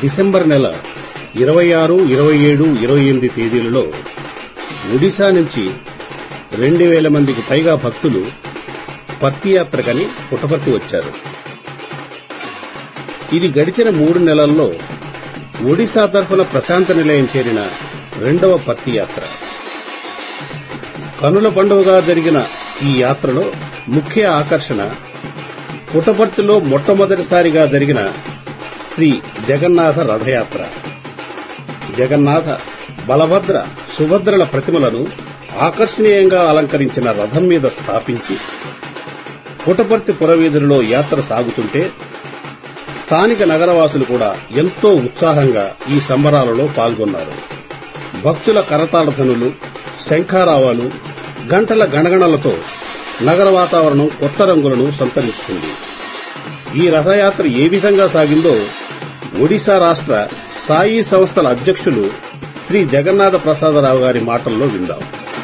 December నెల ఇరవై ఆరు ఇరవై ఏడు ఇరవై ఎనిమిది తేదీలలో ఒడిశా నుంచి రెండు వేల మందికి పైగా భక్తులు పత్తి యాత్రకని పుట్టపర్తి వచ్చారు ఇది గడిచిన మూడు నెలల్లో ఒడిశా తరఫున ప్రశాంత నిలయం చేరిన రెండవ పత్తి యాత్ర కనుల పండుగగా జరిగిన ఈ యాత్రలో ముఖ్య ఆకర్షణ పుట్టపర్తిలో మొట్టమొదటిసారిగా జరిగిన శ్రీ జగన్నాథ రథయాత్ర జగన్నాథ బలభద్ర సుభద్రల ప్రతిమలను ఆకర్షణీయంగా అలంకరించిన రథం మీద స్థాపించి పుటపర్తి పురవీధులలో యాత్ర సాగుతుంటే స్థానిక నగరవాసులు కూడా ఎంతో ఉత్సాహంగా ఈ సంబరాలలో పాల్గొన్నారు భక్తుల కరతాళధనులు శంఖారావాలు గంటల గణగణలతో నగర వాతావరణం కొత్త రంగులను సంతరించుకుంది ఈ రథయాత్ర ఏ విధంగా సాగిందో ఒడిశా రాష్ట్ర సాయి సంస్థల అధ్యక్షులు శ్రీ జగన్నాథ ప్రసాదరావు గారి మాటల్లో విందాం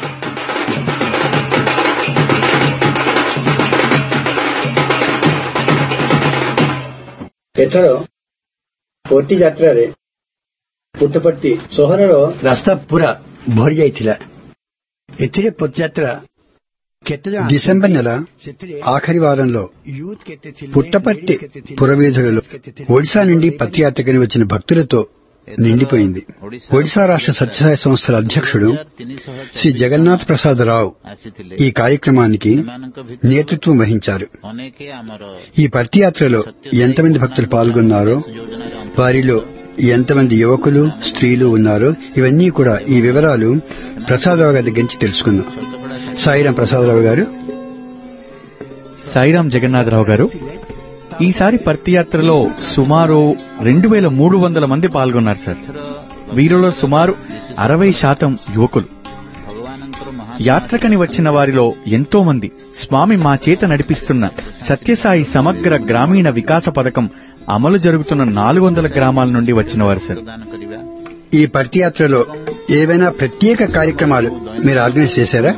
ଏଥର ପୋତି ଯାତ୍ରାରେ ପୁଟପର୍ତ୍ତି ସହରର ରାସ୍ତା ପୁରା ଭରି ଯାଇଥିଲା ଏଥିରେ ପଦଯାତ୍ରା କେତେଜଣ డిసెంబర్ నెల ସେଥିରେ ఆఖరి వారంలో యూత్ କେତେ ଥିଲେ పుట్టపర్తి ladies କେତେ ଥିଲେ, పురవీధులలో କେତେ ଥିଲେ, ఒడిశా నుండి పత్తి యాత్రకని వచ్చిన భక్తులతో నిండిపోయింది ఒడిశా రాష్ట్ర సత్యసాయి సంస్థల అధ్యక్షుడు శ్రీ జగన్నాథ్ ప్రసాదరావు ఈ కార్యక్రమానికి నేతృత్వం వహించారు ఈ పత్తి యాత్రలో ఎంతమంది భక్తులు పాల్గొన్నారో వారిలో ఎంతమంది యువకులు స్త్రీలు ఉన్నారో ఇవన్నీ కూడా ఈ వివరాలు ప్రసాదరావు గారి దగ్గర నుంచి తెలుసుకుందాం సాయిరాం ప్రసాదరావు గారు సాయిరాం జగన్నాథరావు గారు ఈసారి పర్తియాత్రలో సుమారు రెండు వేల మూడు వందల మంది పాల్గొన్నారు సార్ వీరిలో సుమారు అరవై శాతం యువకులు యాత్రకని వచ్చిన వారిలో ఎంతో మంది స్వామి మా చేత నడిపిస్తున్న సత్యసాయి సమగ్ర గ్రామీణ వికాస పథకం అమలు జరుగుతున్న నాలుగు వందల గ్రామాల నుండి వచ్చిన వారు సార్ ఈ పత్తి యాత్రలో ఏవైనా ప్రత్యేక కార్యక్రమాలు మీరు ఆర్గనైజ్ చేశారా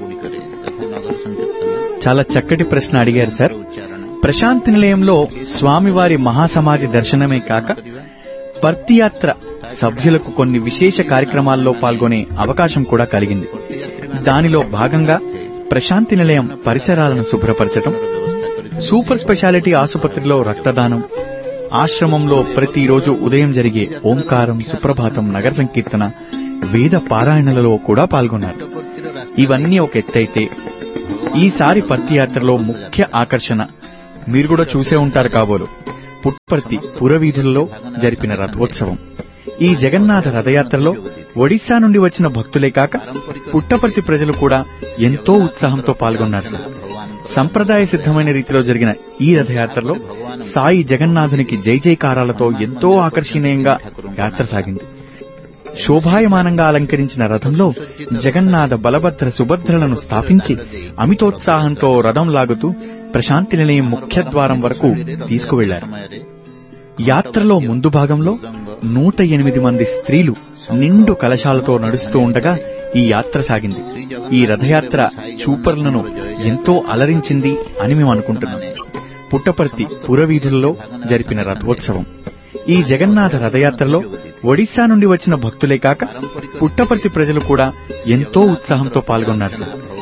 చాలా చక్కటి ప్రశ్న అడిగారు సార్ ప్రశాంతి నిలయంలో స్వామివారి మహాసమాధి దర్శనమే కాక పర్తియాత్ర సభ్యులకు కొన్ని విశేష కార్యక్రమాల్లో పాల్గొనే అవకాశం కూడా కలిగింది దానిలో భాగంగా ప్రశాంతి నిలయం పరిసరాలను శుభ్రపరచడం సూపర్ స్పెషాలిటీ ఆసుపత్రిలో రక్తదానం ఆశ్రమంలో ప్రతిరోజు ఉదయం జరిగే ఓంకారం సుప్రభాతం నగర సంకీర్తన వేద పారాయణలలో కూడా పాల్గొన్నారు ఇవన్నీ ఒక ఎత్తైతే ఈసారి పర్తియాత్రలో ముఖ్య ఆకర్షణ మీరు కూడా చూసే ఉంటారు కాబోలు పుట్టపర్తి పురవీధులలో జరిపిన రథోత్సవం ఈ జగన్నాథ రథయాత్రలో ఒడిశా నుండి వచ్చిన భక్తులే కాక పుట్టపర్తి ప్రజలు కూడా ఎంతో ఉత్సాహంతో పాల్గొన్నారు సార్ సంప్రదాయ సిద్ధమైన రీతిలో జరిగిన ఈ రథయాత్రలో సాయి జగన్నాథునికి జై జైకారాలతో ఎంతో ఆకర్షణీయంగా యాత్ర సాగింది శోభాయమానంగా అలంకరించిన రథంలో జగన్నాథ బలభద్ర సుభద్రలను స్థాపించి అమితోత్సాహంతో రథం లాగుతూ ప్రశాంతి నిలయం ముఖ్యద్వారం వరకు తీసుకువెళ్లారు యాత్రలో ముందు భాగంలో నూట ఎనిమిది మంది స్త్రీలు నిండు కలశాలతో నడుస్తూ ఉండగా ఈ యాత్ర సాగింది ఈ రథయాత్ర చూపర్లను ఎంతో అలరించింది అని మేము అనుకుంటున్నాం పుట్టపర్తి పురవీధులలో జరిపిన రథోత్సవం ఈ జగన్నాథ రథయాత్రలో ఒడిశా నుండి వచ్చిన భక్తులే కాక పుట్టపర్తి ప్రజలు కూడా ఎంతో ఉత్సాహంతో పాల్గొన్నారు సార్